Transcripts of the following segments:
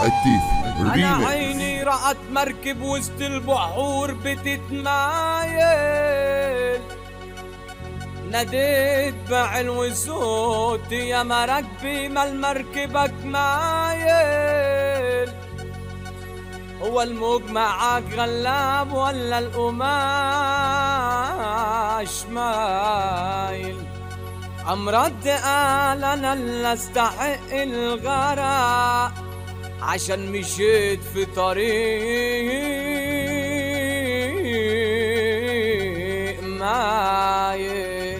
التيفي انا ريميكس عيني رأت مركب وسط البحور بتتمايل ناديت بعلو صوتي يا مراكبي ما المركبك مايل هو الموج معاك غلاب ولا القماش مايل أمرد قال أنا اللي استحق الغرق عشان مشيت في طريق مايل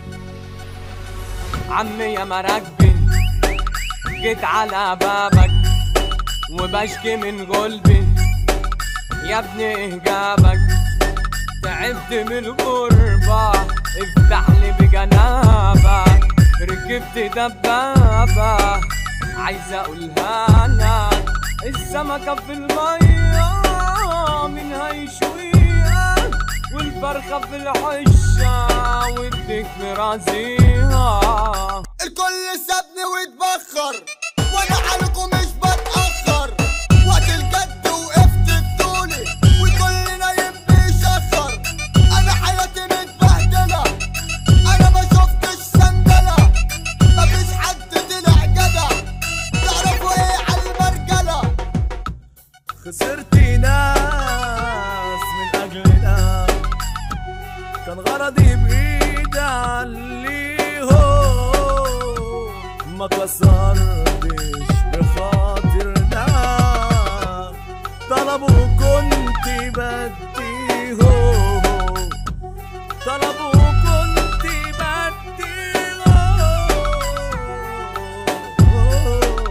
عمي يا مراكبي جيت على بابك وبشكي من قلبي يا ابني ايه جابك تعبت من الغربة افتح لي بجنابك ركبت دبابة عايز اقولها لك السمكة في المية من هيشويها والفرخة في الحشة والديك في راسيها الكل سابني واتبخر وانا عليكم مش بتأخر وقت الجد وقفت بطولي والكل نايم بيشخر انا حياتي متبهدلة انا ما شفتش سندلة مفيش حد طلع جدع تعرفوا ايه على المرجلة خسرت ناس من أجلنا كان غرضي بعيد عليهم ما كسرتش بخاطرنا طلبوا كنت بديهم طلبوا كنت بديهم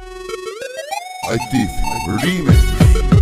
التيفي ريميكس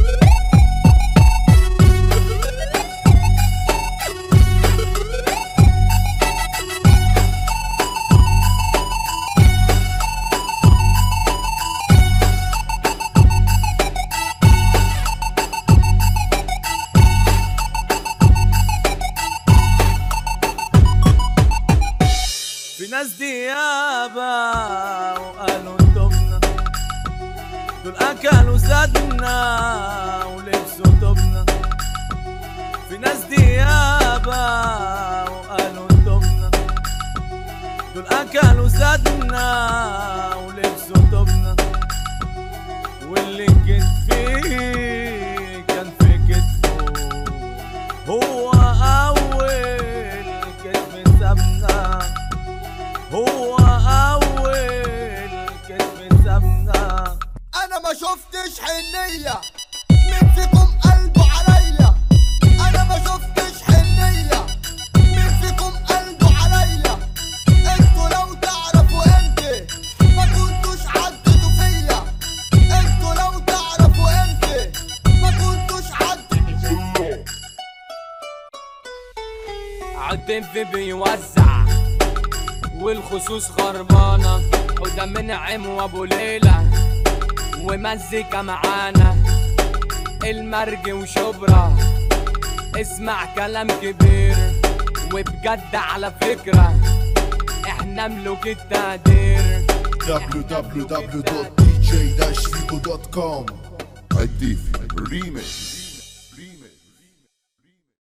في ناس ديابة وقالوا انتمنا دول أكلوا زادنا ولبسوا تبنا في ناس ديابة وقالوا انتمنا دول أكلوا زادنا ولبسوا تبنا واللي كتفي كان في كتفه هو أول كتف سابنا هو أول كتف سابنا انا ما شفتش حنية مين فيكم قلبه عليا انا ما شفتش حنية مين فيكم قلبه عليا انتوا لو تعرفوا انت ما كنتوش عدتوا فيا انتوا لو تعرفوا انت ما كنتوش عدتوا عالدب بيوزع والخصوص خربانة وده منعم وابو ليلى ومزيكا معانا المرج وشبرا اسمع كلام كبير وبجد على فكرة احنا ملوك التقدير www.dj-fico.com التيفي ريميكس